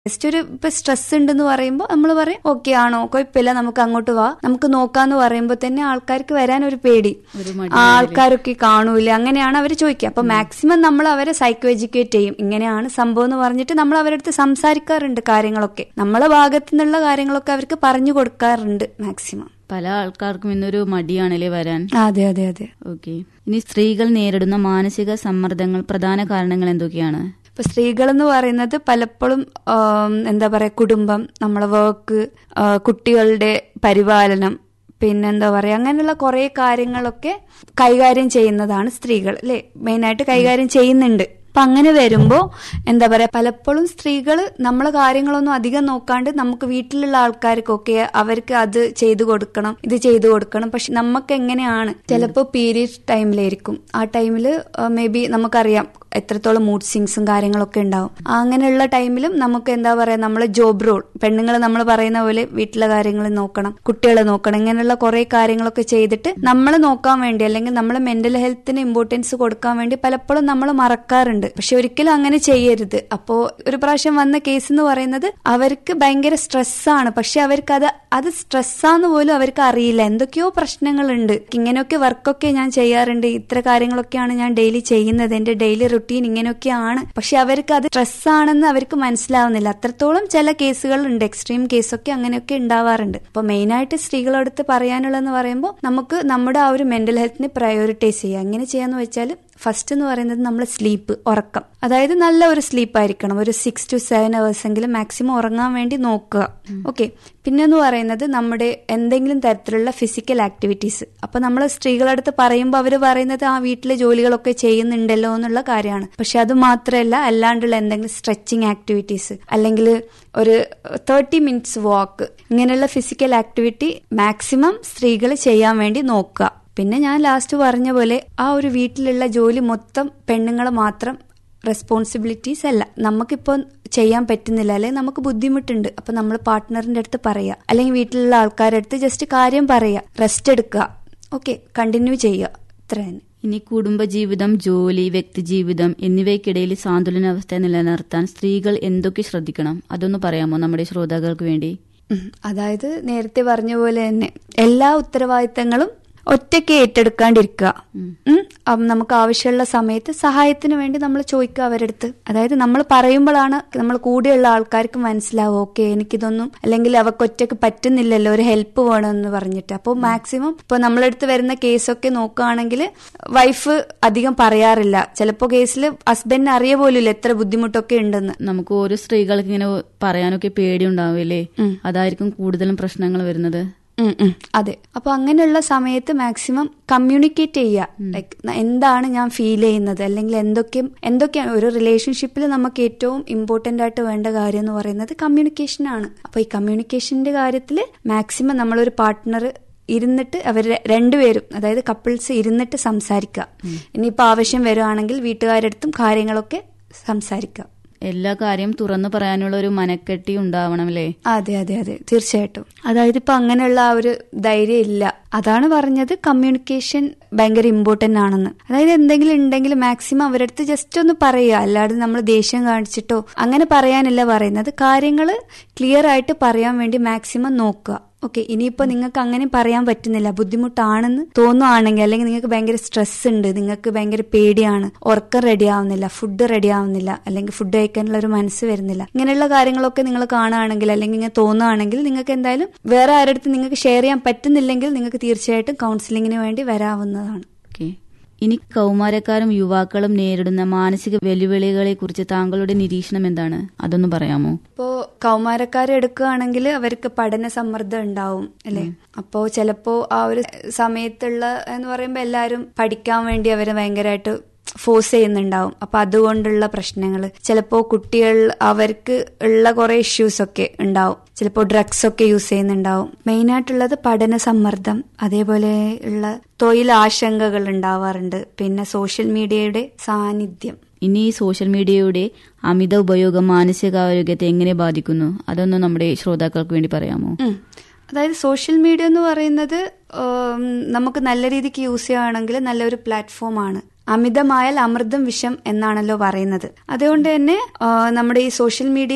Just ഒരു ഇപ്പൊ stress ഉണ്ടെന്ന് പറയുമ്പോൾ നമ്മൾ പറയും ഓക്കെ ആണോ കുഴപ്പമില്ല നമുക്ക് അങ്ങോട്ട് വാ നമുക്ക് നോക്കാന്ന് പറയുമ്പോൾ തന്നെ ആൾക്കാർക്ക് വരാൻ ഒരു പേടി ഒരു മടി ആൾക്കാരൊക്കെ കാണൂല അങ്ങനെയാണ് അവർ ചോദിക്കുക അപ്പൊ മാക്സിമം നമ്മൾ അവരെ സൈക്കോ എഡ്യൂക്കേറ്റ് ചെയ്യും ഇങ്ങനെയാണ് സംഭവം എന്ന് പറഞ്ഞിട്ട് നമ്മൾ അവരുടെ അടുത്ത് സംസാരിക്കാറുണ്ട് കാര്യങ്ങളൊക്കെ നമ്മളെ ഭാഗത്തു നിന്നുള്ള കാര്യങ്ങളൊക്കെ അവർക്ക് പറഞ്ഞു കൊടുക്കാറുണ്ട് മാക്സിമം പല ആൾക്കാർക്കും ഇന്നൊരു മടിയാണല്ലേ വരാൻ അതെ അതെ അതെ ഓക്കെ ഇനി സ്ത്രീകൾ നേരിടുന്ന മാനസിക സമ്മർദ്ദങ്ങൾ പ്രധാന കാരണങ്ങൾ എന്തൊക്കെയാണ് ഇപ്പൊ സ്ത്രീകൾ എന്ന് പറയുന്നത് പലപ്പോഴും ആം, എന്താ പറയാ കുടുംബം നമ്മളെ വർക്ക് കുട്ടികളുടെ പരിപാലനം പിന്നെന്താ പറയാ അങ്ങനെയുള്ള കുറെ കാര്യങ്ങളൊക്കെ കൈകാര്യം ചെയ്യുന്നതാണ് സ്ത്രീകൾ അല്ലെ മെയിനായിട്ട് കൈകാര്യം ചെയ്യുന്നുണ്ട് അപ്പൊ അങ്ങനെ വരുമ്പോ എന്താ പറയാ പലപ്പോഴും സ്ത്രീകൾ നമ്മളെ കാര്യങ്ങളൊന്നും അധികം നോക്കാണ്ട് നമുക്ക് വീട്ടിലുള്ള ആൾക്കാർക്കൊക്കെ അവർക്ക് അത് ചെയ്തു കൊടുക്കണം ഇത് ചെയ്തു കൊടുക്കണം പക്ഷെ നമുക്ക് എങ്ങനെയാണ് ചിലപ്പോൾ പീരീഡ് ടൈമിലായിരിക്കും ആ ടൈമിൽ മേ ബി നമുക്കറിയാം എത്രത്തോളം മൂഡ് സിങ്സും കാര്യങ്ങളൊക്കെ ഉണ്ടാവും അങ്ങനെയുള്ള ടൈമിലും നമുക്ക് എന്താ പറയാ നമ്മളെ ജോബ് റോൾ പെണ്ണുങ്ങൾ നമ്മൾ പറയുന്ന പോലെ വീട്ടിലെ കാര്യങ്ങൾ നോക്കണം കുട്ടികളെ നോക്കണം ഇങ്ങനെയുള്ള കുറെ കാര്യങ്ങളൊക്കെ ചെയ്തിട്ട് നമ്മളെ നോക്കാൻ വേണ്ടി അല്ലെങ്കിൽ നമ്മളെ മെന്റൽ ഹെൽത്തിന് ഇമ്പോർട്ടൻസ് കൊടുക്കാൻ വേണ്ടി പലപ്പോഴും നമ്മൾ മറക്കാറുണ്ട് പക്ഷെ ഒരിക്കലും അങ്ങനെ ചെയ്യരുത് അപ്പോ ഒരു പ്രാവശ്യം വന്ന കേസ് എന്ന് പറയുന്നത് അവർക്ക് ഭയങ്കര സ്ട്രെസ്സാണ് പക്ഷെ അവർക്ക് അത് അത് സ്ട്രെസ്സാന്ന് പോലും അവർക്ക് അറിയില്ല എന്തൊക്കെയോ പ്രശ്നങ്ങളുണ്ട് ഇങ്ങനെയൊക്കെ വർക്കൊക്കെ ഞാൻ ചെയ്യാറുണ്ട് ഇത്ര കാര്യങ്ങളൊക്കെയാണ് ഞാൻ ഡെയിലി ചെയ്യുന്നത് എന്റെ ഡെയിലി റുട്ടീൻ ഇങ്ങനെയൊക്കെയാണ് പക്ഷെ അവർക്ക് അത് സ്ട്രെസ് ആണെന്ന് അവർക്ക് മനസ്സിലാവുന്നില്ല അത്രത്തോളം ചില കേസുകൾ ഉണ്ട് എക്സ്ട്രീം കേസൊക്കെ അങ്ങനെയൊക്കെ ഉണ്ടാവാറുണ്ട് അപ്പൊ മെയിനായിട്ട് സ്ത്രീകളടുത്ത് പറയാനുള്ളതെന്ന് പറയുമ്പോൾ നമുക്ക് നമ്മുടെ ആ ഒരു മെന്റൽ ഹെൽത്തിനെ പ്രയോറിറ്റൈസ് ചെയ്യുക എങ്ങനെ ചെയ്യാന്ന് വെച്ചാൽ ഫസ്റ്റ് എന്ന് പറയുന്നത് നമ്മൾ സ്ലീപ്പ് ഉറക്കം അതായത് നല്ല ഒരു സ്ലീപ്പ് ആയിരിക്കണം ഒരു സിക്സ് ടു സെവൻ അവേഴ്സ് എങ്കിലും മാക്സിമം ഉറങ്ങാൻ വേണ്ടി നോക്കുക ഓക്കെ പിന്നെ എന്ന് പറയുന്നത് നമ്മുടെ എന്തെങ്കിലും തരത്തിലുള്ള ഫിസിക്കൽ ആക്ടിവിറ്റീസ് അപ്പൊ നമ്മൾ സ്ത്രീകളടുത്ത് പറയുമ്പോൾ അവർ പറയുന്നത് ആ വീട്ടിലെ ജോലികളൊക്കെ ചെയ്യുന്നുണ്ടല്ലോ എന്നുള്ള കാര്യമാണ് പക്ഷെ അത് മാത്രമല്ല അല്ലാണ്ടുള്ള എന്തെങ്കിലും സ്ട്രെച്ചിങ് ആക്ടിവിറ്റീസ് അല്ലെങ്കിൽ ഒരു തേർട്ടി മിനിറ്റ്സ് വാക്ക് ഇങ്ങനെയുള്ള ഫിസിക്കൽ ആക്ടിവിറ്റി മാക്സിമം സ്ത്രീകൾ ചെയ്യാൻ വേണ്ടി നോക്കുക പിന്നെ ഞാൻ ലാസ്റ്റ് പറഞ്ഞ പോലെ ആ ഒരു വീട്ടിലുള്ള ജോലി മൊത്തം പെണ്ണുങ്ങൾ മാത്രം റെസ്പോൺസിബിലിറ്റീസ് അല്ല നമുക്കിപ്പോൾ ചെയ്യാൻ പറ്റുന്നില്ല അല്ലെങ്കിൽ നമുക്ക് ബുദ്ധിമുട്ടുണ്ട് അപ്പൊ നമ്മൾ പാർട്ട്ണറിന്റെ അടുത്ത് പറയുക അല്ലെങ്കിൽ വീട്ടിലുള്ള ആൾക്കാരുടെ അടുത്ത് ജസ്റ്റ് കാര്യം പറയുക റെസ്റ്റ് എടുക്കുക ഓക്കെ കണ്ടിന്യൂ ചെയ്യുക ഇത്ര തന്നെ ഇനി കുടുംബജീവിതം ജോലി വ്യക്തിജീവിതം എന്നിവയ്ക്കിടയിൽ സാന്തുലനാവസ്ഥ നിലനിർത്താൻ സ്ത്രീകൾ എന്തൊക്കെ ശ്രദ്ധിക്കണം അതൊന്ന് പറയാമോ നമ്മുടെ ശ്രോതാക്കൾക്ക് വേണ്ടി ഉം. അതായത് നേരത്തെ പറഞ്ഞ പോലെ തന്നെ എല്ലാ ഉത്തരവാദിത്തങ്ങളും ഒറ്റയ്ക്ക് ഏറ്റെടുക്കാണ്ടിരിക്കുക ഉം. അപ്പം നമുക്ക് ആവശ്യമുള്ള സമയത്ത് സഹായത്തിന് വേണ്ടി നമ്മൾ ചോദിക്കുക അവരുടെ അടുത്ത് അതായത് നമ്മൾ പറയുമ്പോഴാണ് നമ്മൾ കൂടെയുള്ള ആൾക്കാർക്ക് മനസ്സിലാവും ഓക്കെ എനിക്കിതൊന്നും അല്ലെങ്കിൽ അവർക്ക് ഒറ്റയ്ക്ക് പറ്റുന്നില്ലല്ലോ ഒരു ഹെൽപ്പ് വേണമെന്ന് പറഞ്ഞിട്ട് അപ്പോൾ മാക്സിമം ഇപ്പൊ നമ്മളടുത്ത് വരുന്ന കേസൊക്കെ നോക്കുകയാണെങ്കിൽ വൈഫ് അധികം പറയാറില്ല ചിലപ്പോൾ കേസിൽ ഹസ്ബൻഡിന് അറിയ പോലില്ല എത്ര ബുദ്ധിമുട്ടൊക്കെ ഉണ്ടെന്ന് നമുക്ക് ഓരോ സ്ത്രീകൾക്ക് ഇങ്ങനെ പറയാനൊക്കെ പേടിയുണ്ടാവില്ലേ അതായിരിക്കും കൂടുതലും പ്രശ്നങ്ങൾ വരുന്നത് ഉം ഉം. അതെ അപ്പൊ അങ്ങനെയുള്ള സമയത്ത് മാക്സിമം കമ്മ്യൂണിക്കേറ്റ് ചെയ്യുക ലൈക്ക് എന്താണ് ഞാൻ ഫീൽ ചെയ്യുന്നത് അല്ലെങ്കിൽ എന്തൊക്കെ എന്തൊക്കെയാണ് ഒരു റിലേഷൻഷിപ്പിൽ നമുക്ക് ഏറ്റവും ഇമ്പോർട്ടന്റ് ആയിട്ട് വേണ്ട കാര്യം എന്ന് പറയുന്നത് കമ്മ്യൂണിക്കേഷൻ ആണ് അപ്പൊ ഈ കമ്മ്യൂണിക്കേഷന്റെ കാര്യത്തിൽ മാക്സിമം നമ്മളൊരു പാർട്ട്ണർ ഇരുന്നിട്ട് അവർ രണ്ടുപേരും അതായത് കപ്പിൾസ് ഇരുന്നിട്ട് സംസാരിക്കുക ഇനിയിപ്പോ ആവശ്യം വരുവാണെങ്കിൽ വീട്ടുകാരടുത്തും കാര്യങ്ങളൊക്കെ സംസാരിക്കുക എല്ലാ കാര്യം തുറന്നു പറയാനുള്ള ഒരു മനക്കെട്ടി ഉണ്ടാവണം അല്ലേ അതെ അതെ അതെ തീർച്ചയായിട്ടും അതായത് ഇപ്പൊ അങ്ങനെയുള്ള ആ ഒരു ധൈര്യം ഇല്ല അതാണ് പറഞ്ഞത് കമ്മ്യൂണിക്കേഷൻ ഭയങ്കര ഇമ്പോർട്ടന്റ് ആണെന്ന് അതായത് എന്തെങ്കിലും ഉണ്ടെങ്കിൽ മാക്സിമം അവരുടെ അടുത്ത് ജസ്റ്റ് ഒന്ന് പറയുക അല്ലാതെ നമ്മൾ ദേഷ്യം കാണിച്ചിട്ടോ അങ്ങനെ പറയാനല്ല പറയുന്നത് കാര്യങ്ങൾ ക്ലിയർ ആയിട്ട് പറയാൻ വേണ്ടി മാക്സിമം നോക്കുക ഓക്കെ ഇനിയിപ്പോ നിങ്ങൾക്ക് അങ്ങനെ പറയാൻ പറ്റുന്നില്ല ബുദ്ധിമുട്ടാണെന്ന് തോന്നുവാണെങ്കിൽ അല്ലെങ്കിൽ നിങ്ങൾക്ക് ഭയങ്കര സ്ട്രെസ് ഉണ്ട് നിങ്ങൾക്ക് ഭയങ്കര പേടിയാണ് ഉറക്കം റെഡി ആവുന്നില്ല ഫുഡ് റെഡി ആവുന്നില്ല അല്ലെങ്കിൽ ഫുഡ് കഴിക്കാനുള്ള ഒരു മനസ്സ് വരുന്നില്ല ഇങ്ങനെയുള്ള കാര്യങ്ങളൊക്കെ നിങ്ങൾ കാണുകയാണെങ്കിൽ അല്ലെങ്കിൽ ഇങ്ങനെ തോന്നുകയാണെങ്കിൽ നിങ്ങൾക്ക് എന്തായാലും വേറെ ആരുടെ അടുത്ത് നിങ്ങൾക്ക് ഷെയർ ചെയ്യാൻ പറ്റുന്നില്ലെങ്കിൽ നിങ്ങൾക്ക് തീർച്ചയായിട്ടും കൗൺസിലിങ്ങിന് വേണ്ടി വരാവുന്നതാണ് ഓക്കെ ഇനി കൗമാരക്കാരും യുവാക്കളും നേരിടുന്ന മാനസിക വെല്ലുവിളികളെ കുറിച്ച് താങ്കളുടെ നിരീക്ഷണം എന്താണ് അതൊന്ന് പറയാമോ ഇപ്പോ കൗമാരക്കാരെ എടുക്കുകയാണെങ്കിൽ അവർക്ക് പഠന സമ്മർദ്ദം ഉണ്ടാവും അല്ലെ അപ്പോ ചിലപ്പോ ആ ഒരു സമയത്തുള്ള എന്ന് പറയുമ്പോൾ എല്ലാവരും പഠിക്കാൻ വേണ്ടി അവരെ ഭയങ്കരമായിട്ട് ഫോഴ്സ് ചെയ്യുന്നുണ്ടാവും അപ്പൊ അതുകൊണ്ടുള്ള പ്രശ്നങ്ങൾ ചിലപ്പോ കുട്ടികൾ അവർക്ക് ഉള്ള കുറെ ഇഷ്യൂസ് ഒക്കെ ഉണ്ടാവും ചിലപ്പോൾ ഡ്രഗ്സ് ഒക്കെ യൂസ് ചെയ്യുന്നുണ്ടാവും മെയിൻ ആയിട്ടുള്ളത് പഠന സമ്മർദ്ദം അതേപോലെ ഉള്ള തൊഴിൽ ആശങ്കകൾ ഉണ്ടാവാറുണ്ട് പിന്നെ സോഷ്യൽ മീഡിയയുടെ സാന്നിധ്യം ഇനി ഈ സോഷ്യൽ മീഡിയയുടെ അമിത ഉപയോഗം മാനസികാരോഗ്യത്തെ എങ്ങനെ ബാധിക്കുന്നു അതൊന്ന് നമ്മുടെ ശ്രോതാക്കൾക്ക് വേണ്ടി പറയാമോ ഉം. അതായത് സോഷ്യൽ മീഡിയ എന്ന് പറയുന്നത് ഉം, നമുക്ക് നല്ല രീതിക്ക് യൂസ് ചെയ്യുകയാണെങ്കിൽ നല്ലൊരു പ്ലാറ്റ്ഫോമാണ് അമിതമായാൽ അമൃതം വിഷം എന്നാണല്ലോ പറയുന്നത് അതുകൊണ്ട് തന്നെ ആ, നമ്മുടെ ഈ സോഷ്യൽ മീഡിയ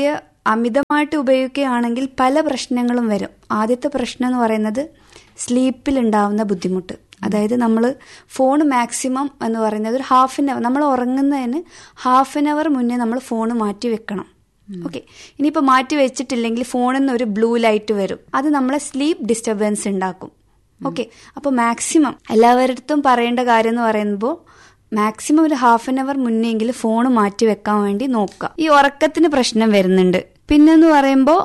അമിതമായിട്ട് ഉപയോഗിക്കുകയാണെങ്കിൽ പല പ്രശ്നങ്ങളും വരും ആദ്യത്തെ പ്രശ്നം എന്ന് പറയുന്നത് സ്ലീപ്പിൽ ഉണ്ടാവുന്ന ബുദ്ധിമുട്ട് അതായത് നമ്മൾ ഫോൺ മാക്സിമം എന്ന് പറയുന്നത് ഒരു ഹാഫ് ആൻ അവർ നമ്മൾ ഉറങ്ങുന്നതിന് ഹാഫ് ആൻ അവർ മുന്നേ നമ്മൾ ഫോൺ മാറ്റി വെക്കണം ഓക്കെ ഇനിയിപ്പോൾ മാറ്റി വെച്ചിട്ടില്ലെങ്കിൽ ഫോണിൽ നിന്ന് ഒരു ബ്ലൂ ലൈറ്റ് വരും അത് നമ്മളെ സ്ലീപ്പ് ഡിസ്റ്റർബൻസ് ഉണ്ടാക്കും ഓക്കെ അപ്പോൾ മാക്സിമം എല്ലാവരടുത്തും പറയേണ്ട കാര്യം എന്ന് പറയുമ്പോൾ മാക്സിമം ഒരു ഹാഫ് ആൻ അവർ മുന്നെങ്കിലും ഫോൺ മാറ്റി വെക്കാൻ വേണ്ടി നോക്കുക ഈ ഉറക്കത്തിന് പ്രശ്നം വരുന്നുണ്ട് പിന്നെന്ന് പറയുമ്പോൾ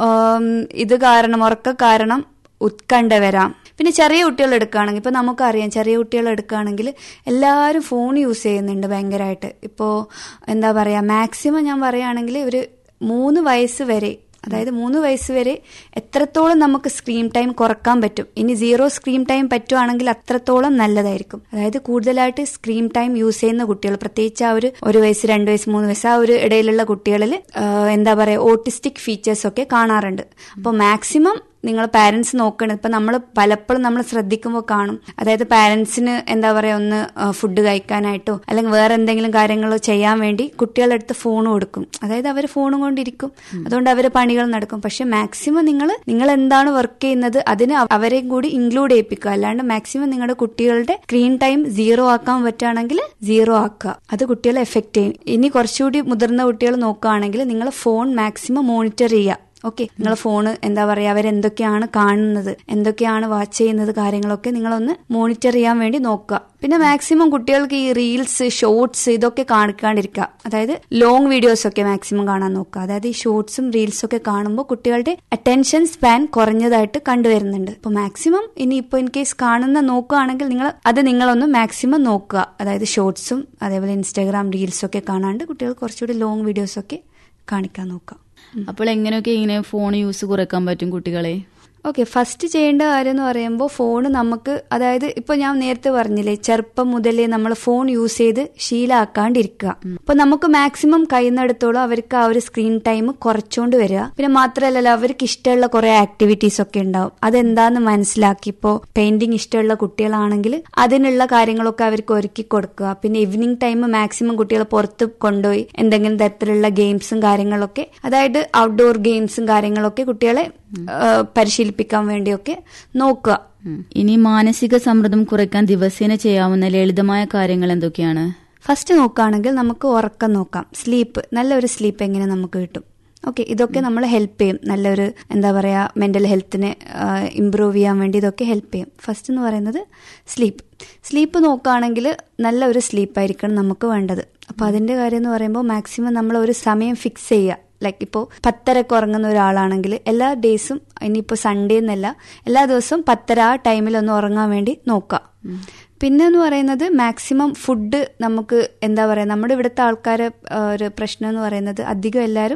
ഇത് കാരണം ഉറക്ക കാരണം ഉത്കണ്ഠ വരാം പിന്നെ ചെറിയ കുട്ടികൾ എടുക്കുകയാണെങ്കിൽ ഇപ്പോൾ നമുക്കറിയാം ചെറിയ കുട്ടികൾ എടുക്കുകയാണെങ്കിൽ എല്ലാവരും ഫോൺ യൂസ് ചെയ്യുന്നുണ്ട് ഭയങ്കരമായിട്ട് ഇപ്പോൾ എന്താ പറയുക മാക്സിമം ഞാൻ പറയുകയാണെങ്കിൽ ഒരു മൂന്ന് വയസ്സ് വരെ അതായത് മൂന്ന് വയസ്സ് വരെ എത്രത്തോളം നമുക്ക് സ്ക്രീൻ ടൈം കുറക്കാൻ പറ്റും ഇനി സീറോ സ്ക്രീൻ ടൈം പറ്റുവാണെങ്കിൽ അത്രത്തോളം നല്ലതായിരിക്കും അതായത് കൂടുതലായിട്ട് സ്ക്രീൻ ടൈം യൂസ് ചെയ്യുന്ന കുട്ടികൾ പ്രത്യേകിച്ച് ആ ഒരു ഒരു വയസ്സ് രണ്ട് വയസ്സ് മൂന്ന് വയസ്സ് ആ ഒരു ഇടയിലുള്ള കുട്ടികളിൽ എന്താ പറയുക ഓട്ടിസ്റ്റിക് ഫീച്ചേഴ്സ് ഒക്കെ കാണാറുണ്ട് അപ്പോൾ മാക്സിമം നിങ്ങൾ പാരന്റ്സ് നോക്കണം ഇപ്പൊ നമ്മൾ പലപ്പോഴും നമ്മൾ ശ്രദ്ധിക്കുമ്പോൾ കാണും അതായത് പാരന്റ്സിന് എന്താ പറയാ ഒന്ന് ഫുഡ് കഴിക്കാനായിട്ടോ അല്ലെങ്കിൽ വേറെ എന്തെങ്കിലും കാര്യങ്ങളോ ചെയ്യാൻ വേണ്ടി കുട്ടികളുടെ അടുത്ത് ഫോൺ കൊടുക്കും അതായത് അവർ ഫോണും കൊണ്ടിരിക്കും അതുകൊണ്ട് അവർ പണികൾ നടക്കും പക്ഷെ മാക്സിമം നിങ്ങൾ നിങ്ങൾ എന്താണ് വർക്ക് ചെയ്യുന്നത് അതിന് അവരെയും കൂടി ഇൻക്ലൂഡ് ചെയ്യിപ്പിക്കുക അല്ലാണ്ട് മാക്സിമം നിങ്ങളുടെ കുട്ടികളുടെ സ്ക്രീൻ ടൈം സീറോ ആക്കാൻ പറ്റുകയാണെങ്കിൽ സീറോ ആക്കുക അത് കുട്ടികളെ എഫക്ട് ചെയ്യും ഇനി കുറച്ചുകൂടി മുതിർന്ന കുട്ടികൾ നോക്കുകയാണെങ്കിൽ നിങ്ങൾ ഫോൺ മാക്സിമം മോണിറ്റർ ചെയ്യുക ഓക്കെ നിങ്ങൾ ഫോണ് എന്താ പറയുക അവരെന്തൊക്കെയാണ് കാണുന്നത് എന്തൊക്കെയാണ് വാച്ച് ചെയ്യുന്നത് കാര്യങ്ങളൊക്കെ നിങ്ങളൊന്ന് മോണിറ്റർ ചെയ്യാൻ വേണ്ടി നോക്കുക പിന്നെ മാക്സിമം കുട്ടികൾക്ക് ഈ റീൽസ് ഷോർട്സ് ഇതൊക്കെ കാണിക്കാണ്ടിരിക്കുക അതായത് ലോങ് വീഡിയോസ് ഒക്കെ മാക്സിമം കാണാൻ നോക്കുക അതായത് ഈ ഷോർട്സും റീൽസും ഒക്കെ കാണുമ്പോൾ കുട്ടികളുടെ അറ്റൻഷൻ സ്പാൻ കുറഞ്ഞതായിട്ട് കണ്ടുവരുന്നുണ്ട് അപ്പോൾ മാക്സിമം ഇനി ഇപ്പോൾ ഇൻ കേസ് കാണുന്ന നോക്കുകയാണെങ്കിൽ നിങ്ങൾ അത് നിങ്ങളൊന്ന് മാക്സിമം നോക്കുക അതായത് ഷോർട്സും അതേപോലെ ഇൻസ്റ്റാഗ്രാം റീൽസും ഒക്കെ കാണാണ്ട് കുട്ടികൾ കുറച്ചുകൂടി ലോങ് വീഡിയോസ് ഒക്കെ കാണിക്കാൻ നോക്കുക അപ്പോൾ എങ്ങനെയൊക്കെ ഇങ്ങനെ ഫോൺ യൂസ് കുറയ്ക്കാൻ പറ്റും കുട്ടികളെ ഓക്കെ ഫസ്റ്റ് ചെയ്യേണ്ട കാര്യം എന്ന് പറയുമ്പോൾ ഫോൺ നമുക്ക് അതായത് ഇപ്പൊ ഞാൻ നേരത്തെ പറഞ്ഞില്ലേ ചെറുപ്പം മുതലേ നമ്മൾ ഫോൺ യൂസ് ചെയ്ത് ശീലമാക്കാണ്ടിരിക്കുക അപ്പൊ നമുക്ക് മാക്സിമം കഴിയുന്നിടത്തോളം അവർക്ക് ആ ഒരു സ്ക്രീൻ ടൈം കുറച്ചുകൊണ്ട് വരിക പിന്നെ മാത്രമല്ലല്ലോ അവർക്ക് ഇഷ്ടമുള്ള കുറെ ആക്ടിവിറ്റീസ് ഒക്കെ ഉണ്ടാവും അതെന്താന്ന് മനസ്സിലാക്കി ഇപ്പോൾ പെയിന്റിങ് ഇഷ്ടമുള്ള കുട്ടികളാണെങ്കിൽ അതിനുള്ള കാര്യങ്ങളൊക്കെ അവർക്ക് ഒരുക്കി കൊടുക്കുക പിന്നെ ഈവനിങ് ടൈം മാക്സിമം കുട്ടികളെ പുറത്ത് കൊണ്ടുപോയി എന്തെങ്കിലും തരത്തിലുള്ള ഗെയിംസും കാര്യങ്ങളൊക്കെ അതായത് ഔട്ട്ഡോർ ഗെയിംസും കാര്യങ്ങളൊക്കെ കുട്ടികളെ പരിശീലിപ്പിക്കാൻ വേണ്ടിയൊക്കെ നോക്കുക ഇനി മാനസിക സമ്മർദ്ദം കുറയ്ക്കാൻ ദിവസേന ചെയ്യാവുന്ന ലളിതമായ കാര്യങ്ങൾ എന്തൊക്കെയാണ് ഫസ്റ്റ് നോക്കുകയാണെങ്കിൽ നമുക്ക് ഉറക്കം നോക്കാം സ്ലീപ്പ് നല്ലൊരു സ്ലീപ്പ് എങ്ങനെ നമുക്ക് കിട്ടും ഓക്കെ ഇതൊക്കെ നമ്മൾ ഹെൽപ്പ് ചെയ്യും നല്ലൊരു എന്താ പറയുക മെന്റൽ ഹെൽത്തിനെ ഇമ്പ്രൂവ് ചെയ്യാൻ വേണ്ടി ഇതൊക്കെ ഹെൽപ്പ് ചെയ്യും ഫസ്റ്റ് എന്ന് പറയുന്നത് സ്ലീപ്പ് സ്ലീപ്പ് നോക്കുകയാണെങ്കിൽ നല്ലൊരു സ്ലീപ്പായിരിക്കണം നമുക്ക് വേണ്ടത് അപ്പോൾ അതിൻ്റെ കാര്യം എന്ന് പറയുമ്പോൾ മാക്സിമം നമ്മൾ ഒരു സമയം ഫിക്സ് ചെയ്യുക ലൈക്ക് ഇപ്പോൾ പത്തരക്ക് ഉറങ്ങുന്ന ഒരാളാണെങ്കിൽ എല്ലാ ഡേയ്സും ഇനിയിപ്പോൾ സൺഡേ എന്നല്ല എല്ലാ ദിവസവും പത്തര ആ ടൈമിൽ ഒന്ന് ഉറങ്ങാൻ വേണ്ടി നോക്കുക പിന്നെ എന്ന് പറയുന്നത് മാക്സിമം ഫുഡ് നമുക്ക് എന്താ പറയുക നമ്മുടെ ഇവിടുത്തെ ആൾക്കാരെ ഒരു പ്രശ്നം എന്ന് പറയുന്നത് അധികം എല്ലാവരും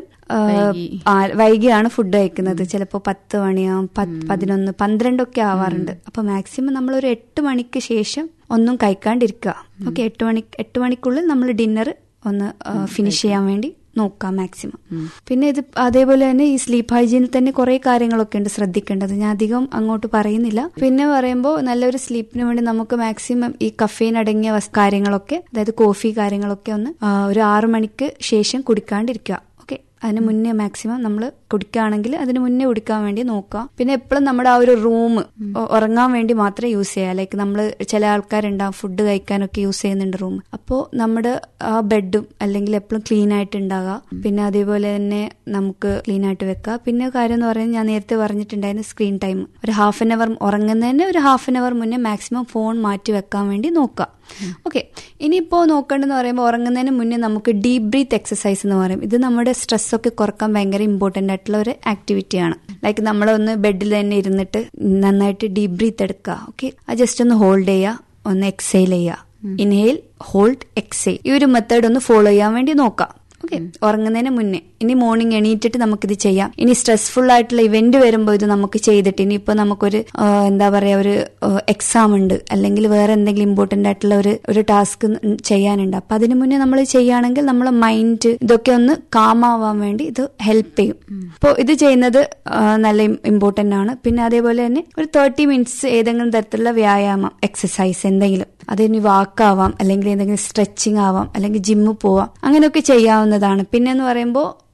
വൈകിയാണ് ഫുഡ് കഴിക്കുന്നത് ചിലപ്പോൾ പത്ത് മണിയാവും പതിനൊന്ന് പന്ത്രണ്ടൊക്കെ ആവാറുണ്ട് അപ്പൊ മാക്സിമം നമ്മൾ ഒരു എട്ട് മണിക്ക് ശേഷം ഒന്നും കഴിക്കാണ്ടിരിക്കുക ഓക്കെ എട്ട് മണി എട്ട് മണിക്കുള്ളിൽ നമ്മൾ ഡിന്നർ ഒന്ന് ഫിനിഷ് ചെയ്യാൻ വേണ്ടി നോക്കാം മാക്സിമം പിന്നെ ഇത് അതേപോലെ തന്നെ ഈ സ്ലീപ്പ് ഹൈജീനിൽ തന്നെ കുറെ കാര്യങ്ങളൊക്കെ ഉണ്ട് ശ്രദ്ധിക്കേണ്ടത് ഞാൻ അധികം അങ്ങോട്ട് പറയുന്നില്ല പിന്നെ പറയുമ്പോൾ നല്ലൊരു സ്ലീപ്പിന് വേണ്ടി നമുക്ക് മാക്സിമം ഈ കഫീൻ അടങ്ങിയ കാര്യങ്ങളൊക്കെ അതായത് കോഫി കാര്യങ്ങളൊക്കെ ഒന്ന് ഒരു ആറു മണിക്ക് ശേഷം കുടിക്കാണ്ടിരിക്കുക ഓക്കെ അതിന് മുന്നേ മാക്സിമം നമ്മൾ കുടിക്കുകയാണെങ്കിൽ അതിന് മുന്നേ കുടിക്കാൻ വേണ്ടി നോക്കുക പിന്നെ എപ്പോഴും നമ്മുടെ ആ ഒരു റൂം ഉറങ്ങാൻ വേണ്ടി മാത്രമേ യൂസ് ചെയ്യുക ലൈക്ക് നമ്മൾ ചില ആൾക്കാരുണ്ടാവും ഫുഡ് കഴിക്കാനൊക്കെ യൂസ് ചെയ്യുന്നുണ്ട് റൂം അപ്പോൾ നമ്മുടെ ആ ബെഡും അല്ലെങ്കിൽ എപ്പോഴും ക്ലീൻ ആയിട്ട് ഉണ്ടാകുക പിന്നെ അതേപോലെ തന്നെ നമുക്ക് ക്ലീൻ ആയിട്ട് വെക്കുക പിന്നെ കാര്യം എന്ന് പറയുന്നത് ഞാൻ നേരത്തെ പറഞ്ഞിട്ടുണ്ടായിരുന്നു സ്ക്രീൻ ടൈം ഒരു ഹാഫ് ആൻ അവർ ഉറങ്ങുന്നതിന് ഒരു ഹാഫ് ആൻ അവർ മുന്നേ മാക്സിമം ഫോൺ മാറ്റി വെക്കാൻ വേണ്ടി നോക്കുക ഓക്കെ ഇനിയിപ്പോൾ നോക്കേണ്ടതെന്ന് പറയുമ്പോൾ ഉറങ്ങുന്നതിന് മുന്നേ നമുക്ക് ഡീപ് ബ്രീത്ത് എക്സസൈസ് എന്ന് പറയും ഇത് നമ്മുടെ സ്ട്രെസ് ഒക്കെ കുറക്കാൻ ഭയങ്കര ഇമ്പോർട്ടൻ്റ് ആയിട്ടുള്ള ഒരു ആക്ടിവിറ്റിയാണ് ലൈക്ക് നമ്മളൊന്ന് ബെഡിൽ തന്നെ ഇരുന്നിട്ട് നന്നായിട്ട് ഡീപ് ബ്രീത്ത് എടുക്കുക ഓക്കെ അത് ജസ്റ്റ് ഒന്ന് ഹോൾഡ് ചെയ്യുക ഒന്ന് എക്സൈൽ ചെയ്യുക ഇൻഹെയിൽ ഹോൾഡ് എക്സൈൽ ഈ ഒരു മെത്തേഡ് ഒന്ന് ഫോളോ ചെയ്യാൻ വേണ്ടി നോക്കാം ഓക്കെ ഉറങ്ങുന്നതിന് മുന്നേ ഇനി മോർണിംഗ് എണീറ്റിട്ട് നമുക്കിത് ചെയ്യാം ഇനി സ്ട്രെസ്ഫുൾ ആയിട്ടുള്ള ഇവന്റ് വരുമ്പോൾ ഇത് നമുക്ക് ചെയ്തിട്ട് ഇനിയിപ്പോൾ നമുക്കൊരു എന്താ പറയാ ഒരു എക്സാം ഉണ്ട് അല്ലെങ്കിൽ വേറെ എന്തെങ്കിലും ഇമ്പോർട്ടന്റ് ആയിട്ടുള്ള ഒരു ഒരു ടാസ്ക് ചെയ്യാനുണ്ട് അപ്പൊ അതിന് മുന്നേ നമ്മൾ ചെയ്യുകയാണെങ്കിൽ നമ്മളെ മൈൻഡ് ഇതൊക്കെ ഒന്ന് കാം ആവാൻ വേണ്ടി ഇത് ഹെൽപ്പ് ചെയ്യും അപ്പോൾ ഇത് ചെയ്യുന്നത് നല്ല ഇമ്പോർട്ടന്റ് ആണ് പിന്നെ അതേപോലെ തന്നെ ഒരു തേർട്ടി മിനിറ്റ്സ് ഏതെങ്കിലും തരത്തിലുള്ള വ്യായാമം എക്സസൈസ് എന്തെങ്കിലും അതിനി വാക്കാവാം അല്ലെങ്കിൽ എന്തെങ്കിലും സ്ട്രെച്ചിങ് ആവാം അല്ലെങ്കിൽ ജിമ്മിൽ പോവാം അങ്ങനെയൊക്കെ ചെയ്യാവുന്നതാണ് പിന്നെ എന്ന് പറയുമ്പോൾ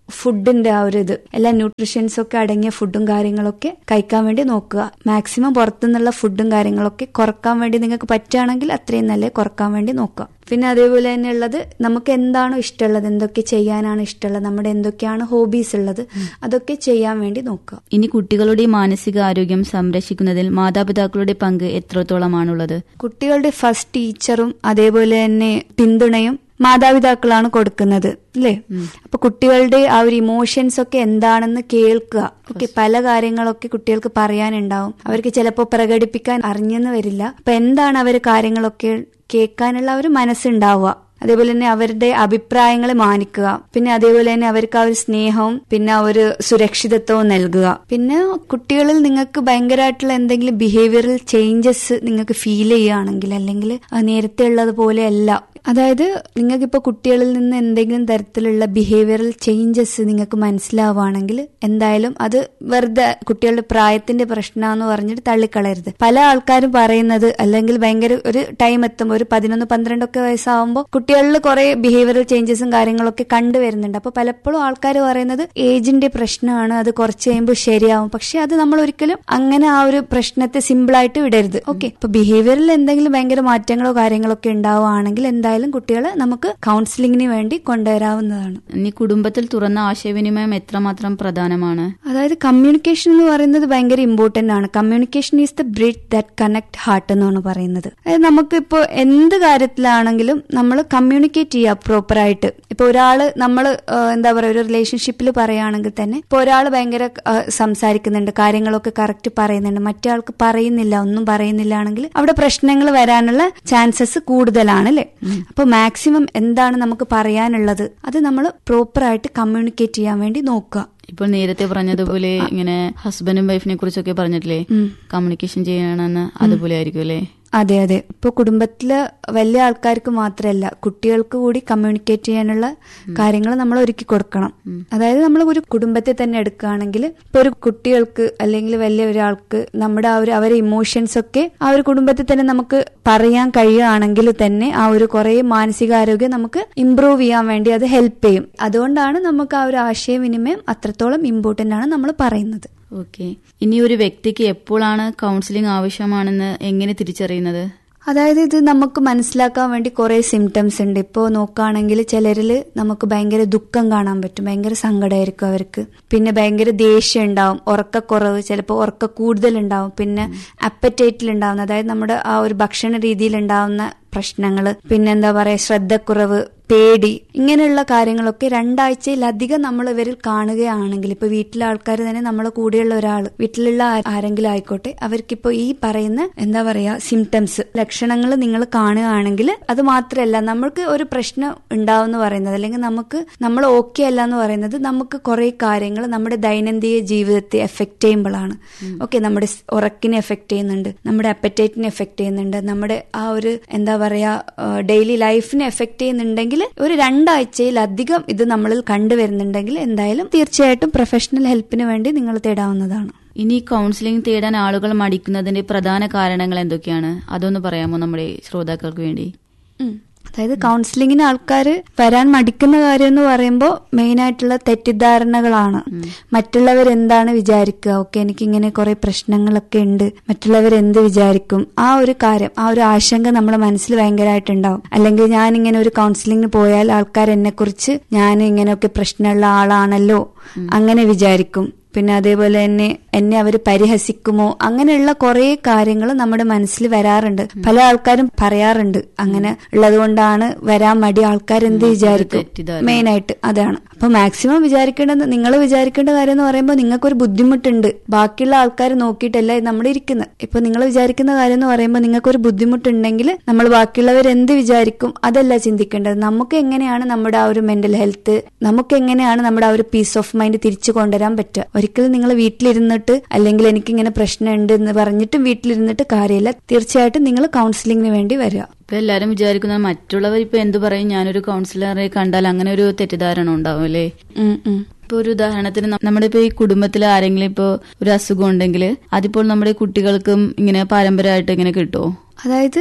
ഫുഡിന്റെ ആ ഒരു ഇത് എല്ലാ ന്യൂട്രീഷ്യൻസ് ഒക്കെ അടങ്ങിയ ഫുഡും കാര്യങ്ങളൊക്കെ കഴിക്കാൻ വേണ്ടി നോക്കുക മാക്സിമം പുറത്തുനിന്നുള്ള ഫുഡും കാര്യങ്ങളൊക്കെ കുറക്കാൻ വേണ്ടി നിങ്ങൾക്ക് പറ്റുകയാണെങ്കിൽ അത്രയും നല്ല കുറക്കാൻ വേണ്ടി നോക്കുക പിന്നെ അതേപോലെ തന്നെ ഉള്ളത് നമുക്ക് എന്താണോ ഇഷ്ടമുള്ളത് എന്തൊക്കെ ചെയ്യാനാണ് ഇഷ്ടമുള്ളത് നമ്മുടെ എന്തൊക്കെയാണ് ഹോബീസ് ഉള്ളത് അതൊക്കെ ചെയ്യാൻ വേണ്ടി നോക്കുക ഇനി കുട്ടികളുടെ മാനസിക ആരോഗ്യം സംരക്ഷിക്കുന്നതിൽ മാതാപിതാക്കളുടെ പങ്ക് എത്രത്തോളമാണുള്ളത് കുട്ടികളുടെ ഫസ്റ്റ് ടീച്ചറും അതേപോലെ തന്നെ പിന്തുണയും മാതാപിതാക്കളാണ് കൊടുക്കുന്നത് അല്ലേ അപ്പൊ കുട്ടികളുടെ ആ ഒരു ഇമോഷൻസ് ഒക്കെ എന്താണെന്ന് കേൾക്കുക ഓക്കെ പല കാര്യങ്ങളൊക്കെ കുട്ടികൾക്ക് പറയാനുണ്ടാവും അവർക്ക് ചിലപ്പോൾ പ്രകടിപ്പിക്കാൻ അറിഞ്ഞെന്ന് വരില്ല അപ്പൊ എന്താണ് അവർ കാര്യങ്ങളൊക്കെ കേൾക്കാനുള്ള ഒരു മനസ്സുണ്ടാവുക അതേപോലെ തന്നെ അവരുടെ അഭിപ്രായങ്ങളെ മാനിക്കുക പിന്നെ അതേപോലെ തന്നെ അവർക്ക് ആ ഒരു സ്നേഹവും പിന്നെ ആ ഒരു സുരക്ഷിതത്വവും നൽകുക പിന്നെ കുട്ടികളിൽ നിങ്ങൾക്ക് ഭയങ്കരമായിട്ടുള്ള എന്തെങ്കിലും ബിഹേവിയറൽ ചേഞ്ചസ് നിങ്ങൾക്ക് ഫീൽ ചെയ്യുകയാണെങ്കിൽ അല്ലെങ്കിൽ നേരത്തെ ഉള്ളതുപോലെ അല്ല അതായത് നിങ്ങൾക്കിപ്പോൾ കുട്ടികളിൽ നിന്ന് എന്തെങ്കിലും തരത്തിലുള്ള ബിഹേവിയറൽ ചേഞ്ചസ് നിങ്ങൾക്ക് മനസ്സിലാവുകയാണെങ്കിൽ എന്തായാലും അത് വെറുതെ കുട്ടികളുടെ പ്രായത്തിന്റെ പ്രശ്നമാണെന്ന് പറഞ്ഞിട്ട് തള്ളിക്കളയരുത് പല ആൾക്കാരും പറയുന്നത് അല്ലെങ്കിൽ ഭയങ്കര ഒരു ടൈം എത്തുമ്പോൾ ഒരു പതിനൊന്ന് പന്ത്രണ്ടൊക്കെ വയസ്സാവുമ്പോൾ കുട്ടികളിൽ കുറെ ബിഹേവിയറൽ ചേഞ്ചസും കാര്യങ്ങളൊക്കെ കണ്ടുവരുന്നുണ്ട് അപ്പൊ പലപ്പോഴും ആൾക്കാർ പറയുന്നത് ഏജിന്റെ പ്രശ്നമാണ് അത് കുറച്ച് കഴിയുമ്പോൾ ശരിയാവും പക്ഷെ അത് നമ്മൾ ഒരിക്കലും അങ്ങനെ ആ ഒരു പ്രശ്നത്തെ സിമ്പിൾ ആയിട്ട് വിടരുത് ഓക്കെ ഇപ്പൊ ബിഹേവിയറിൽ എന്തെങ്കിലും ഭയങ്കര മാറ്റങ്ങളോ കാര്യങ്ങളോ ഒക്കെ ഉണ്ടാവുകയാണെങ്കിൽ എന്തായാലും കുട്ടികളെ നമുക്ക് കൗൺസിലിങ്ങിന് വേണ്ടി കൊണ്ടുവരാവുന്നതാണ് ഇനി കുടുംബത്തിൽ തുറന്ന ആശയവിനിമയം എത്രമാത്രം പ്രധാനമാണ് അതായത് കമ്മ്യൂണിക്കേഷൻ എന്ന് പറയുന്നത് ഭയങ്കര ഇമ്പോർട്ടന്റ് ആണ് communication is the bridge that connect heart എന്നാണ് പറയുന്നത് അതായത് നമുക്ക് ഇപ്പോൾ എന്ത് കാര്യത്തിലാണെങ്കിലും നമ്മൾ കമ്മ്യൂണിക്കേറ്റ് ചെയ്യുക പ്രോപ്പറായിട്ട് ഇപ്പൊ ഒരാള് നമ്മൾ എന്താ പറയുക ഒരു റിലേഷൻഷിപ്പിൽ പറയുകയാണെങ്കിൽ തന്നെ ഇപ്പൊ ഒരാൾ ഭയങ്കര ആ, സംസാരിക്കുന്നുണ്ട് കാര്യങ്ങളൊക്കെ കറക്റ്റ് പറയുന്നുണ്ട് മറ്റേ ആൾക്ക് പറയുന്നില്ല ഒന്നും പറയുന്നില്ല ആണെങ്കിൽ അവിടെ പ്രശ്നങ്ങൾ വരാനുള്ള ചാൻസസ് കൂടുതലാണ് അല്ലെ അപ്പൊ മാക്സിമം എന്താണ് നമുക്ക് പറയാനുള്ളത് അത് നമ്മൾ പ്രോപ്പറായിട്ട് കമ്മ്യൂണിക്കേറ്റ് ചെയ്യാൻ വേണ്ടി നോക്കുക ഇപ്പോൾ നേരത്തെ പറഞ്ഞതുപോലെ ഇങ്ങനെ ഹസ്ബൻഡും വൈഫിനെ കുറിച്ചൊക്കെ പറഞ്ഞിട്ടില്ലേ കമ്മ്യൂണിക്കേഷൻ ചെയ്യണമെന്ന് അതുപോലെ ആയിരിക്കും അല്ലേ അതെ അതെ ഇപ്പൊ കുടുംബത്തില് വലിയ ആൾക്കാർക്ക് മാത്രമല്ല കുട്ടികൾക്ക് കൂടി കമ്മ്യൂണിക്കേറ്റ് ചെയ്യാനുള്ള കാര്യങ്ങൾ നമ്മൾ ഒരുക്കി കൊടുക്കണം അതായത് നമ്മൾ ഒരു കുടുംബത്തെ തന്നെ എടുക്കുകയാണെങ്കിൽ ഇപ്പൊ ഒരു കുട്ടികൾക്ക് അല്ലെങ്കിൽ വലിയ ഒരാൾക്ക് നമ്മുടെ ആ ഒരു അവരെ ഇമോഷൻസ് ഒക്കെ ആ ഒരു കുടുംബത്തിൽ തന്നെ നമുക്ക് പറയാൻ കഴിയുകയാണെങ്കിൽ തന്നെ ആ ഒരു കുറെ മാനസികാരോഗ്യം നമുക്ക് ഇംപ്രൂവ് ചെയ്യാൻ വേണ്ടി അത് ഹെൽപ്പ് ചെയ്യും അതുകൊണ്ടാണ് നമുക്ക് ആ ഒരു ആശയവിനിമയം അത്രത്തോളം ഇമ്പോർട്ടന്റ് ആണ് നമ്മൾ പറയുന്നത് ഓക്കെ ഇനി ഒരു വ്യക്തിക്ക് എപ്പോഴാണ് കൗൺസിലിംഗ് ആവശ്യമാണെന്ന് എങ്ങനെ തിരിച്ചറിയുന്നത് അതായത് ഇത് നമുക്ക് മനസ്സിലാക്കാൻ വേണ്ടി കുറെ സിംറ്റംസ് ഉണ്ട് ഇപ്പോൾ നോക്കുകയാണെങ്കിൽ ചിലരിൽ നമുക്ക് ഭയങ്കര ദുഃഖം കാണാൻ പറ്റും ഭയങ്കര സങ്കടമായിരിക്കും അവർക്ക് പിന്നെ ഭയങ്കര ദേഷ്യം ഉണ്ടാവും ഉറക്കക്കുറവ് ചിലപ്പോൾ ഉറക്ക കൂടുതൽ ഉണ്ടാവും പിന്നെ അപ്പറ്റൈറ്റിൽ ഉണ്ടാവുന്ന അതായത് നമ്മുടെ ആ ഒരു ഭക്ഷണ രീതിയിൽ ഉണ്ടാവുന്ന പ്രശ്നങ്ങൾ പിന്നെന്താ പറയാ ശ്രദ്ധക്കുറവ് പേടി ഇങ്ങനെയുള്ള കാര്യങ്ങളൊക്കെ രണ്ടാഴ്ചയിലധികം നമ്മൾ ഇവരിൽ കാണുകയാണെങ്കിൽ ഇപ്പൊ വീട്ടിലെ ആൾക്കാർ തന്നെ നമ്മളെ കൂടെയുള്ള ഒരാൾ വീട്ടിലുള്ള ആ- ആരെങ്കിലും ആയിക്കോട്ടെ അവർക്കിപ്പോ ഈ പറയുന്ന എന്താ പറയാ സിംറ്റംസ് ലക്ഷണങ്ങൾ നിങ്ങൾ കാണുകയാണെങ്കിൽ അത് മാത്രമല്ല നമ്മൾക്ക് ഒരു പ്രശ്നം ഉണ്ടാവും പറയുന്നത് അല്ലെങ്കിൽ നമുക്ക് നമ്മൾ ഓക്കെ അല്ല എന്ന് പറയുന്നത് നമുക്ക് കുറെ കാര്യങ്ങൾ നമ്മുടെ ദൈനംദിന ജീവിതത്തെ എഫക്ട് ചെയ്യുമ്പോഴാണ് ഓക്കെ നമ്മുടെ സ് ഉറക്കിനെ എഫക്ട് ചെയ്യുന്നുണ്ട് നമ്മുടെ അപ്പറ്റൈറ്റിനെ എഫക്ട് ചെയ്യുന്നുണ്ട് നമ്മുടെ ആ ഒരു എന്താ പറയാ ഡെയിലി ലൈഫിനെ എഫക്ട് ചെയ്യുന്നുണ്ടെങ്കിൽ ഒരു രണ്ടാഴ്ചയിലധികം ഇത് നമ്മളിൽ കണ്ടുവരുന്നുണ്ടെങ്കിൽ എന്തായാലും തീർച്ചയായിട്ടും പ്രൊഫഷണൽ ഹെൽപ്പിന് വേണ്ടി നിങ്ങൾ തേടാവുന്നതാണ് ഇനി കൗൺസിലിംഗ് തേടാൻ ആളുകൾ മടിക്കുന്നതിന്റെ പ്രധാന കാരണങ്ങൾ എന്തൊക്കെയാണ് അതൊന്ന് പറയാമോ നമ്മുടെ ശ്രോതാക്കൾക്ക് വേണ്ടി ഉം. അതായത് കൗൺസിലിങ്ങിന് ആൾക്കാർ വരാൻ മടിക്കുന്ന കാര്യം എന്ന് പറയുമ്പോൾ മെയിൻ ആയിട്ടുള്ള തെറ്റിദ്ധാരണകളാണ് മറ്റുള്ളവർ എന്താണ് വിചാരിക്കുക ഓക്കെ എനിക്ക് ഇങ്ങനെ കുറെ പ്രശ്നങ്ങളൊക്കെ ഉണ്ട് മറ്റുള്ളവർ എന്ത് വിചാരിക്കും ആ ഒരു കാര്യം ആ ഒരു ആശങ്ക നമ്മുടെ മനസ്സിൽ ഭയങ്കരമായിട്ടുണ്ടാവും അല്ലെങ്കിൽ ഞാൻ ഇങ്ങനെ ഒരു കൗൺസിലിങ്ങിന് പോയാൽ ആൾക്കാർ എന്നെ കുറിച്ച് ഞാൻ ഇങ്ങനെയൊക്കെ പ്രശ്നമുള്ള ആളാണല്ലോ അങ്ങനെ വിചാരിക്കും പിന്നെ അതേപോലെ തന്നെ എന്നെ അവർ പരിഹസിക്കുമോ അങ്ങനെയുള്ള കുറെ കാര്യങ്ങൾ നമ്മുടെ മനസ്സിൽ വരാറുണ്ട് പല ആൾക്കാരും പറയാറുണ്ട് അങ്ങനെ ഉള്ളത് കൊണ്ടാണ് വരാൻ മടി ആൾക്കാർ എന്ത് വിചാരിക്കും തെറ്റിദ്ധാരണ. മെയിൻ ആയിട്ട് അതാണ് അപ്പൊ മാക്സിമം വിചാരിക്കേണ്ടത് നിങ്ങൾ വിചാരിക്കേണ്ട കാര്യം എന്ന് പറയുമ്പോൾ നിങ്ങൾക്കൊരു ബുദ്ധിമുട്ടുണ്ട് ബാക്കിയുള്ള ആൾക്കാർ നോക്കിയിട്ടല്ല നമ്മൾ ഇരിക്കുന്നത് ഇപ്പൊ നിങ്ങൾ വിചാരിക്കുന്ന കാര്യം എന്ന് പറയുമ്പോൾ നിങ്ങൾക്കൊരു ബുദ്ധിമുട്ടുണ്ടെങ്കിൽ നമ്മൾ ബാക്കിയുള്ളവർ എന്ത് വിചാരിക്കും അതല്ല ചിന്തിക്കേണ്ടത് നമുക്ക് എങ്ങനെയാണ് നമ്മുടെ ആ ഒരു മെന്റൽ ഹെൽത്ത് നമുക്ക് എങ്ങനെയാണ് നമ്മുടെ ആ ഒരു പീസ് ഓഫ് മൈൻഡ് തിരിച്ചു കൊണ്ടുവരാൻ പറ്റുക ഒരിക്കലും നിങ്ങൾ വീട്ടിലിരുന്നിട്ട് അല്ലെങ്കിൽ എനിക്ക് ഇങ്ങനെ പ്രശ്നമുണ്ട് എന്ന് പറഞ്ഞിട്ടും വീട്ടിലിരുന്നിട്ട് കാര്യമില്ല തീർച്ചയായിട്ടും നിങ്ങൾ കൗൺസിലിങ്ങിന് വേണ്ടി വരിക ഇപ്പൊ എല്ലാരും വിചാരിക്കുന്ന മറ്റുള്ളവർ ഇപ്പൊ എന്തു പറയും ഞാനൊരു കൗൺസിലറെ കണ്ടാൽ അങ്ങനെ ഒരു തെറ്റിദ്ധാരണ ഉണ്ടാവും അല്ലേ ഉം ഉം. ഇപ്പൊ ഒരു ഉദാഹരണത്തിന് ന- നമ്മുടെ ഇപ്പൊ ഈ കുടുംബത്തിൽ ആരെങ്കിലും ഇപ്പൊ ഒരു അസുഖം ഉണ്ടെങ്കിൽ അതിപ്പോൾ നമ്മുടെ കുട്ടികൾക്കും ഇങ്ങനെ പാരമ്പര്യമായിട്ട് ഇങ്ങനെ കിട്ടുമോ അതായത്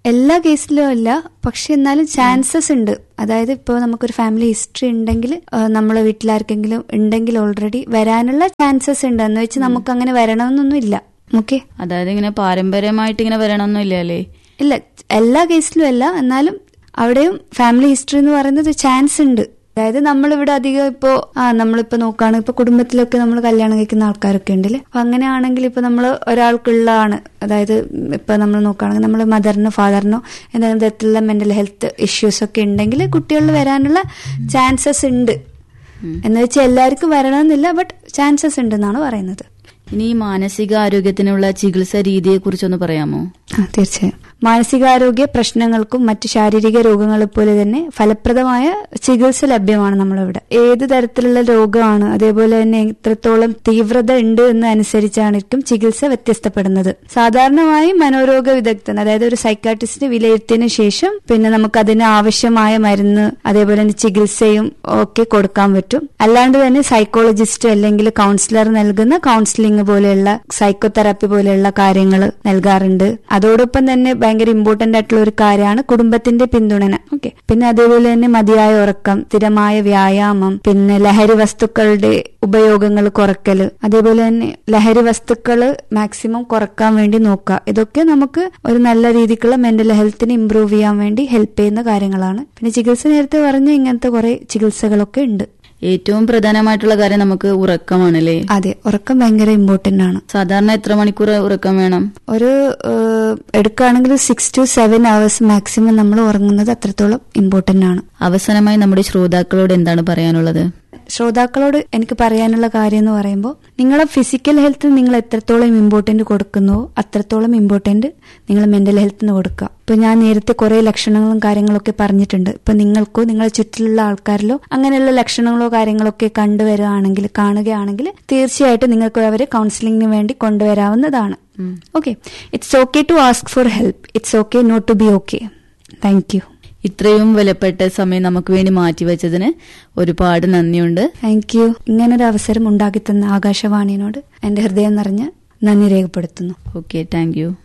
എല്ലാ കേസിലും അല്ല പക്ഷെ എന്നാലും ചാൻസസ് ഉണ്ട് അതായത് ഇപ്പോൾ നമുക്കൊരു ഫാമിലി ഹിസ്റ്ററി ഉണ്ടെങ്കിൽ നമ്മളെ വീട്ടിലാർക്കെങ്കിലും ഉണ്ടെങ്കിൽ ഓൾറെഡി വരാനുള്ള ചാൻസസ് ഉണ്ട് എന്ന് വെച്ച് നമുക്ക് അങ്ങനെ വരണമെന്നൊന്നും ഇല്ല ഓക്കെ അതായത് ഇങ്ങനെ പാരമ്പര്യമായിട്ട് ഇങ്ങനെ വരണമെന്നും ഇല്ല അല്ലേ ഇല്ല എല്ലാ കേസിലും അല്ല എന്നാലും അവിടെയും ഫാമിലി ഹിസ്റ്ററി എന്ന് പറയുന്നത് ചാൻസ് ഉണ്ട് അതായത് നമ്മളിവിടെ അധികം ഇപ്പോ ആ നമ്മളിപ്പോ നോക്കുകയാണെങ്കിൽ ഇപ്പൊ കുടുംബത്തിലൊക്കെ നമ്മൾ കല്യാണം കഴിക്കുന്ന ആൾക്കാരൊക്കെ ഉണ്ടല്ലേ അപ്പൊ അങ്ങനെയാണെങ്കിൽ ഇപ്പൊ നമ്മൾ ഒരാൾക്കുള്ളതാണ് അതായത് ഇപ്പൊ നമ്മൾ നോക്കുകയാണെങ്കിൽ നമ്മൾ മദറിനോ ഫാദറിനോ എന്തെങ്കിലും തരത്തിലുള്ള മെന്റൽ ഹെൽത്ത് ഇഷ്യൂസ് ഒക്കെ ഉണ്ടെങ്കിൽ കുട്ടികളിൽ വരാനുള്ള ചാൻസസ് ഉണ്ട് എന്ന് വെച്ചാൽ എല്ലാവർക്കും വരണമെന്നില്ല ബട്ട് ചാൻസസ് ഉണ്ടെന്നാണ് പറയുന്നത് ഇനി ഈ മാനസിക ആരോഗ്യത്തിനുള്ള ചികിത്സാ രീതിയെ കുറിച്ചൊന്ന് പറയാമോ ആ തീർച്ചയായും മാനസികാരോഗ്യ പ്രശ്നങ്ങൾക്കും മറ്റ് ശാരീരിക രോഗങ്ങളെ പോലെ തന്നെ ഫലപ്രദമായ ചികിത്സ ലഭ്യമാണ് നമ്മളിവിടെ ഏത് തരത്തിലുള്ള രോഗമാണ് അതേപോലെ തന്നെ എത്രത്തോളം തീവ്രത ഉണ്ട് എന്ന് അനുസരിച്ചാണിരിക്കും ചികിത്സ വ്യത്യസ്തപ്പെടുന്നത് സാധാരണമായി മനോരോഗ വിദഗ്ധൻ അതായത് ഒരു സൈക്കാട്രിസ്റ്റിനെ വിലയിരുത്തിയതിനു ശേഷം പിന്നെ നമുക്ക് അതിന് ആവശ്യമായ മരുന്ന് അതേപോലെ തന്നെ ചികിത്സയും ഒക്കെ കൊടുക്കാൻ പറ്റും അല്ലാണ്ട് തന്നെ സൈക്കോളജിസ്റ്റ് അല്ലെങ്കിൽ കൗൺസിലർ നൽകുന്ന കൗൺസിലിംഗ് പോലെയുള്ള സൈക്കോതെറാപ്പി പോലെയുള്ള കാര്യങ്ങൾ നൽകാറുണ്ട് അതോടൊപ്പം തന്നെ ഭയങ്കര ഇമ്പോർട്ടന്റ് ആയിട്ടുള്ള ഒരു കാര്യമാണ് കുടുംബത്തിന്റെ പിന്തുണന ഓക്കെ പിന്നെ അതേപോലെ തന്നെ മതിയായ ഉറക്കം സ്ഥിരമായ വ്യായാമം പിന്നെ ലഹരി വസ്തുക്കളുടെ ഉപയോഗങ്ങൾ കുറക്കല് അതേപോലെ തന്നെ ലഹരി വസ്തുക്കൾ മാക്സിമം കുറക്കാൻ വേണ്ടി നോക്കുക ഇതൊക്കെ നമുക്ക് ഒരു നല്ല രീതിക്കുള്ള മെന്റൽ ഹെൽത്തിനെ ഇംപ്രൂവ് ചെയ്യാൻ വേണ്ടി ഹെൽപ്പ് ചെയ്യുന്ന കാര്യങ്ങളാണ് പിന്നെ ചികിത്സ നേരത്തെ പറഞ്ഞ ഇങ്ങനത്തെ കുറെ ചികിത്സകളൊക്കെ ഉണ്ട് ഏറ്റവും പ്രധാനമായിട്ടുള്ള കാര്യം നമുക്ക് ഉറക്കമാണല്ലേ അതെ ഉറക്കം ഭയങ്കര ഇമ്പോർട്ടന്റ് ആണ് സാധാരണ എത്ര മണിക്കൂർ ഉറക്കം വേണം ഒരു ഏഹ്, എടുക്കുകയാണെങ്കിൽ six to seven hours maximum നമ്മൾ ഉറങ്ങുന്നത് അത്രത്തോളം ഇമ്പോർട്ടന്റ് ആണ് അവസാനമായി നമ്മുടെ ശ്രോതാക്കളോട് എന്താണ് പറയാനുള്ളത് ശ്രോതാക്കളോട് എനിക്ക് പറയാനുള്ള കാര്യം എന്ന് പറയുമ്പോൾ നിങ്ങളെ ഫിസിക്കൽ ഹെൽത്ത് നിങ്ങൾ എത്രത്തോളം ഇമ്പോർട്ടന്റ് കൊടുക്കുന്നുവോ അത്രത്തോളം ഇമ്പോർട്ടന്റ് നിങ്ങൾ മെന്റൽ ഹെൽത്തിന് കൊടുക്കുക ഇപ്പൊ ഞാൻ നേരത്തെ കുറെ ലക്ഷണങ്ങളും കാര്യങ്ങളൊക്കെ പറഞ്ഞിട്ടുണ്ട് ഇപ്പൊ നിങ്ങൾക്കോ നിങ്ങളെ ചുറ്റിലുള്ള ആൾക്കാരിലോ അങ്ങനെയുള്ള ലക്ഷണങ്ങളോ കാര്യങ്ങളൊക്കെ കണ്ടുവരികയാണെങ്കിൽ കാണുകയാണെങ്കിൽ തീർച്ചയായിട്ടും നിങ്ങൾക്ക് അവരെ കൗൺസിലിംഗിന് വേണ്ടി കൊണ്ടുവരാവുന്നതാണ് okay it's okay to ask for help it's okay not to be okay thank you ഇത്രയും വിലപ്പെട്ട സമയം നമുക്ക് വേണ്ടി മാറ്റിവെച്ചതിന് ഒരുപാട് നന്ദിയുണ്ട് താങ്ക് യു ഇങ്ങനൊരു അവസരം ഉണ്ടാക്കി തന്ന ആകാശവാണിയോട് എന്റെ ഹൃദയം നിറഞ്ഞ നന്ദി രേഖപ്പെടുത്തുന്നു ഓക്കെ താങ്ക് യു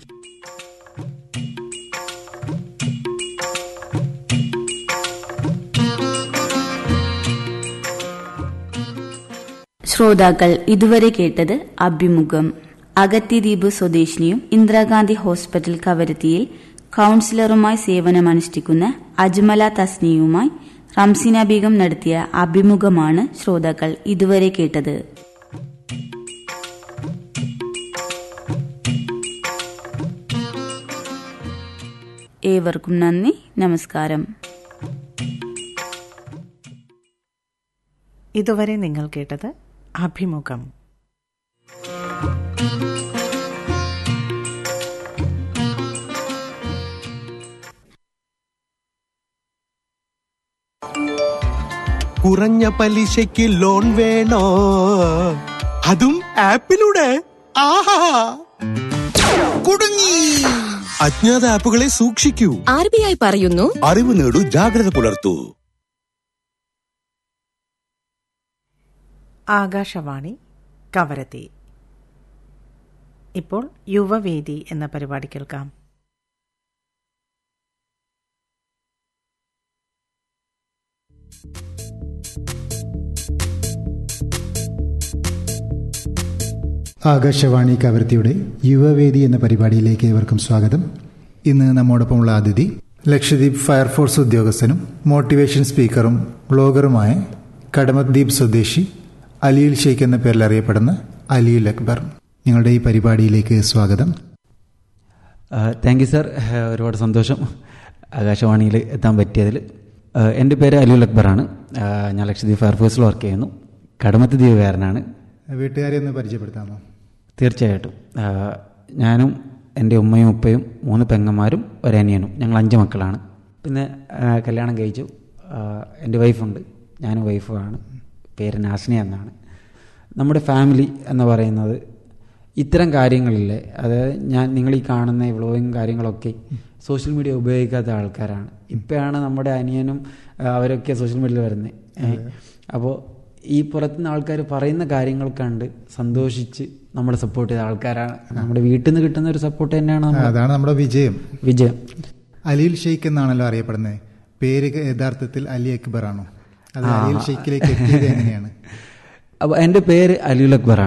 ശ്രോതാക്കൾ ഇതുവരെ കേട്ടത് അഭിമുഖം അഗത്തിദ്വീപ് സ്വദേശിനിയും ഇന്ദിരാഗാന്ധി ഹോസ്പിറ്റൽ കവരത്തിയിൽ കൌൺസിലറുമായി സേവനമനുഷ്ഠിക്കുന്ന അജ്മല തസ്നിയുമായി റംസിന ബീഗം നടത്തിയ അഭിമുഖമാണ് ശ്രോതാക്കൾ ഇതുവരെ കേട്ടത് ഏവർക്കും നന്ദി നമസ്കാരം ഇതുവരെ നിങ്ങൾ കേട്ടത് അഭിമുഖം കുറഞ്ഞ പലിശയ്ക്ക് ലോൺ വേണോ അതും ആപ്പിലൂടെ ആഹാ കുടുങ്ങി അജ്ഞാത ആപ്പുകളെ സൂക്ഷിക്കൂ ആർ ബി ഐ പറയുന്നു അറിവ് നേടൂ ജാഗ്രത പുലർത്തൂ ആകാശവാണി കവരത്തി ഇപ്പോൾ യുവവേദി എന്ന പരിപാടി കേൾക്കാം ആകാശവാണി കവരത്തിയുടെ യുവവേദി എന്ന പരിപാടിയിലേക്ക് ഏവർക്കും സ്വാഗതം ഇന്ന് നമ്മോടൊപ്പമുള്ള അതിഥി ലക്ഷദ്വീപ് ഫയർഫോഴ്സ് ഉദ്യോഗസ്ഥനും മോട്ടിവേഷൻ സ്പീക്കറും ബ്ലോഗറുമായ കടമദ്വീപ് സ്വദേശി അലിയുൽ ഷെയ്ഖ് എന്ന പേരിൽ അറിയപ്പെടുന്ന അലിയുൽ അക്ബർ ഞങ്ങളുടെ ഈ പരിപാടിയിലേക്ക് സ്വാഗതം താങ്ക് യു സാർ ഒരുപാട് സന്തോഷം ആകാശവാണിയിൽ എത്താൻ പറ്റിയതിൽ ആഹ് എൻ്റെ പേര് അലിയുൽ അക്ബറാണ് ആഹ് ഞാൻ ലക്ഷദ്വീപ് ഫയർഫോഴ്സിൽ വർക്ക് ചെയ്യുന്നു കടമത്ത് ദ്വീപുകാരനാണ് വീട്ടുകാരെ ഒന്ന് പരിചയപ്പെടുത്താമോ തീർച്ചയായിട്ടും ആഹ് ഞാനും എൻ്റെ ഉമ്മയും ഉപ്പയും മൂന്ന് പെങ്ങന്മാരും ഒരനിയനും ഞങ്ങൾ അഞ്ച് മക്കളാണ് പിന്നെ ആഹ് കല്യാണം കഴിച്ചു ആഹ് എൻ്റെ വൈഫുണ്ട് ഞാനും വൈഫുമാണ് പേര് നാസ്നി എന്നാണ് നമ്മുടെ ഫാമിലി എന്ന് പറയുന്നത് ഇത്തരം കാര്യങ്ങളില്ലേ അതായത് ഞാൻ നിങ്ങൾ ഈ കാണുന്ന ഈ വ്ളോഗിങ് കാര്യങ്ങളൊക്കെ സോഷ്യൽ മീഡിയ ഉപയോഗിക്കാത്ത ആൾക്കാരാണ് ഇപ്പോഴാണ് നമ്മുടെ അനിയനും ആ, അവരൊക്കെ സോഷ്യൽ മീഡിയയിൽ വരുന്നത് അപ്പോൾ ഈ പുറത്തുനിന്ന് ആൾക്കാർ പറയുന്ന കാര്യങ്ങൾ കണ്ട് സന്തോഷിച്ച് നമ്മളെ സപ്പോർട്ട് ചെയ്ത ആൾക്കാരാണ് നമ്മുടെ വീട്ടിൽ നിന്ന് കിട്ടുന്ന ഒരു സപ്പോർട്ട് തന്നെയാണ് നമ്മൾ അതാണ് നമ്മുടെ വിജയം വിജയം അലിൽ ഷെയ്ഖ് എന്നാണല്ലോ അറിയപ്പെടുന്നത് പേര് യഥാർത്ഥത്തിൽ അലി അക്ബർ ആണോ അത് അലിൽ ഷെയ്ഖിലേക്ക് എത്തിയത് എങ്ങനെയാണ് അപ്പോൾ എൻ്റെ പേര് അലിയുൽ അക്ബറാണ്